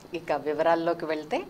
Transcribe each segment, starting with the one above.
ఇక వివరాల్లోకి వెళ్తే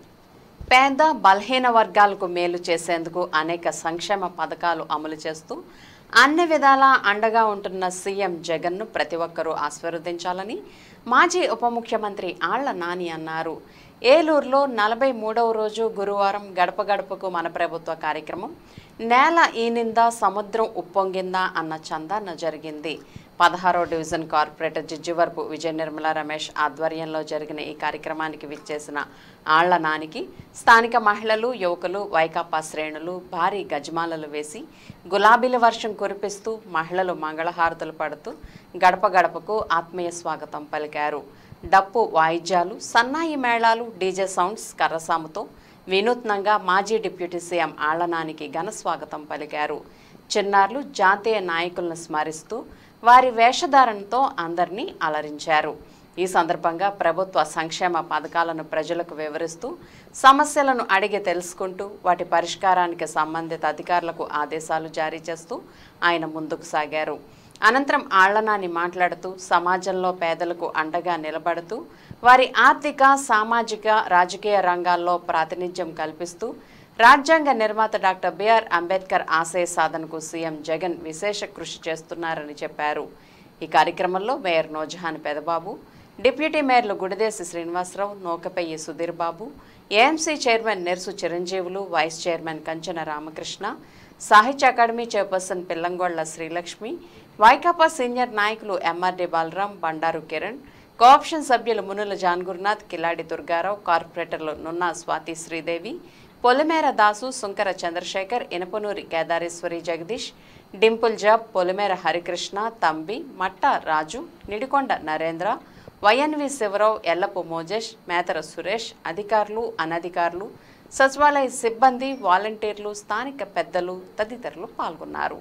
పేద బలహీన వర్గాలకు మేలు చేసేందుకు అనేక సంక్షేమ పథకాలు అమలు చేస్తూ అన్ని విధాలా అండగా ఉంటున్న సీఎం జగన్ను ప్రతి ఒక్కరూ ఆశీర్వదించాలని మాజీ ఉప ముఖ్యమంత్రి ఆళ్ల నాని అన్నారు ఏలూరులో నలభై మూడవ రోజు గురువారం గడప గడపకు మన ప్రభుత్వ కార్యక్రమం నేల ఈనిందా సముద్రం ఉప్పొంగిందా అన్న చందాన జరిగింది పదహారో డివిజన్ కార్పొరేటర్ జిజ్జివరపు విజయ నిర్మల రమేష్ ఆధ్వర్యంలో జరిగిన ఈ కార్యక్రమానికి విచ్చేసిన ఆళ్ల నానికి స్థానిక మహిళలు యువకులు వైకాపా శ్రేణులు భారీ గజమాలలు వేసి గులాబీల వర్షం కురిపిస్తూ మహిళలు మంగళహారతులు పడుతూ గడప గడపకు ఆత్మీయ స్వాగతం పలికారు డప్పు వాయిద్యాలు సన్నాయి మేళాలు డీజే సౌండ్స్ కర్రసాముతో వినూత్నంగా మాజీ డిప్యూటీ సీఎం ఆళ్లనానికి ఘన స్వాగతం పలికారు చిన్నారులు జాతీయ నాయకులను స్మరిస్తూ వారి వేషధారణతో అందరినీ అలరించారు ఈ సందర్భంగా ప్రభుత్వ సంక్షేమ పథకాలను ప్రజలకు వివరిస్తూ సమస్యలను అడిగి తెలుసుకుంటూ వాటి పరిష్కారానికి సంబంధిత అధికారులకు ఆదేశాలు జారీ చేస్తూ ఆయన ముందుకు సాగారు అనంతరం ఆళ్లనాని మాట్లాడుతూ సమాజంలో పేదలకు అండగా నిలబడుతూ వారి ఆర్థిక సామాజిక రాజకీయ రంగాల్లో ప్రాతినిధ్యం కల్పిస్తూ రాజ్యాంగ నిర్మాత డాక్టర్ బిఆర్ అంబేద్కర్ ఆశయ సాధనకు సీఎం జగన్ విశేష కృషి చేస్తున్నారని చెప్పారు ఈ కార్యక్రమంలో మేయర్ నోజహాన్ పెదబాబు డిప్యూటీ మేయర్లు Gudideshi Srinivasarao Nokapeyyi Sudheer Babu AMC chairman Nersu Chiranjeevulu vice chairman Kanchana Ramakrishna Sahitya academy chairperson Pillangolla Srilakshmi Vaikapa senior నాయకులు ఎంఆర్డి బాలరాం బండారు కిరణ్ కోఆప్షన్ సభ్యులు మునుల జాన్ గురునాథ్ కిలాడి దుర్గారావు కార్పొరేటర్లు నున్నా స్వాతి శ్రీదేవి పొలిమేర దాసు సుంకర చంద్రశేఖర్ ఇనపనూరి కేదారేశ్వరి జగదీష్ డింపుల్ జాబ్ పొలిమేర హరికృష్ణ తంబి మట్ట రాజు నిడికొండ నరేంద్ర వైఎన్వి శివరావు ఎల్లపు మోజేష్ మేతర సురేష్ అధికారులు అనధికారులు సచివాలయ సిబ్బంది వాలంటీర్లు స్థానిక పెద్దలు తదితరులు పాల్గొన్నారు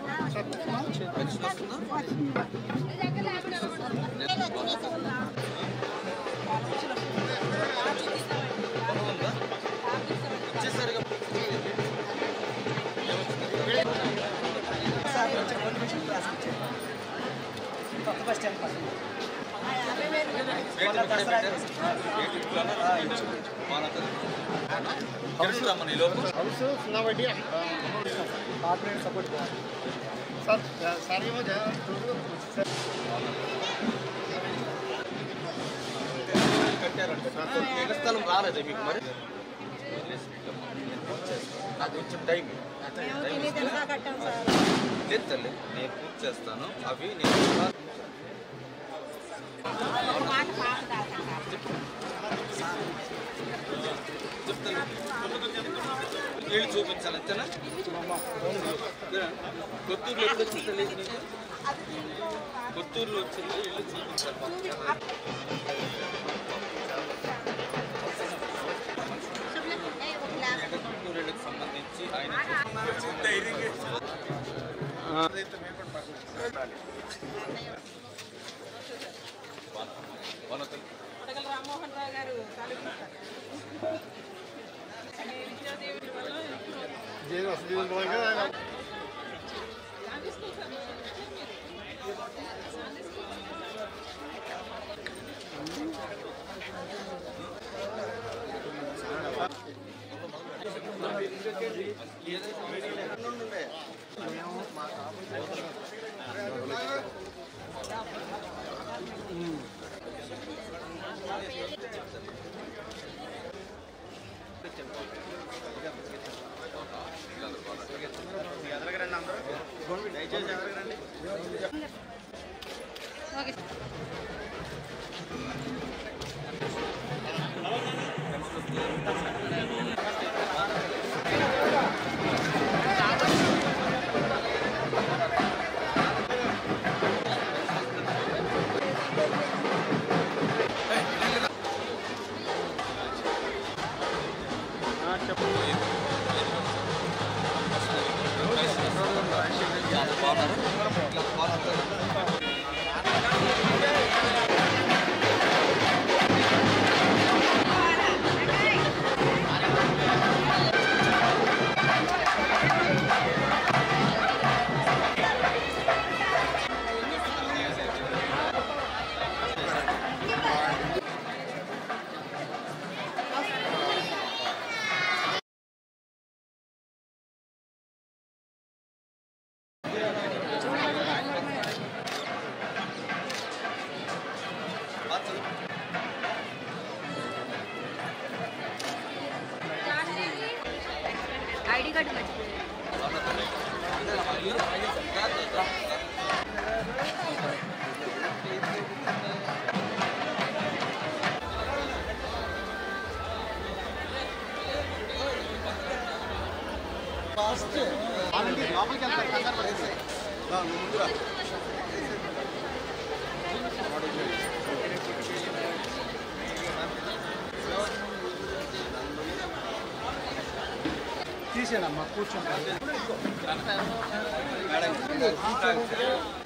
కొత్త బస్ స్టాండ్ పక్కన హౌస్ సున్నా వడ్డీ కార్పొరేట్ సపోర్ట్ సార్ సార్ ఏమో జగన్ స్థలం రాలేదు మీకు మరి నాకు కొంచెం టైం లేదు తల్లి నేను పూర్తి చేస్తాను అవి నేను చెప్తాను వీళ్ళు చూపించాలి అంతేనా కొత్తూరులో ఎప్పుడు వచ్చింది తల్లి నీకు కొత్తూరులో వచ్చింది ఇల్లు చూపించాలి కొత్తూరుకి సంబంధించి ఆయన వనతలు అడగల రామ్మోహన్ రావు గారు తాలూకు విద్యాదేవి వల్ల జైలు అసలు జీవన పోయిగా ఐడి కార్డు మర్చిపోయాను లోపలికి వెళ్తారు కంగారు పడేసి ముందురా తీసేనమ్మా కూర్చోండి మేడం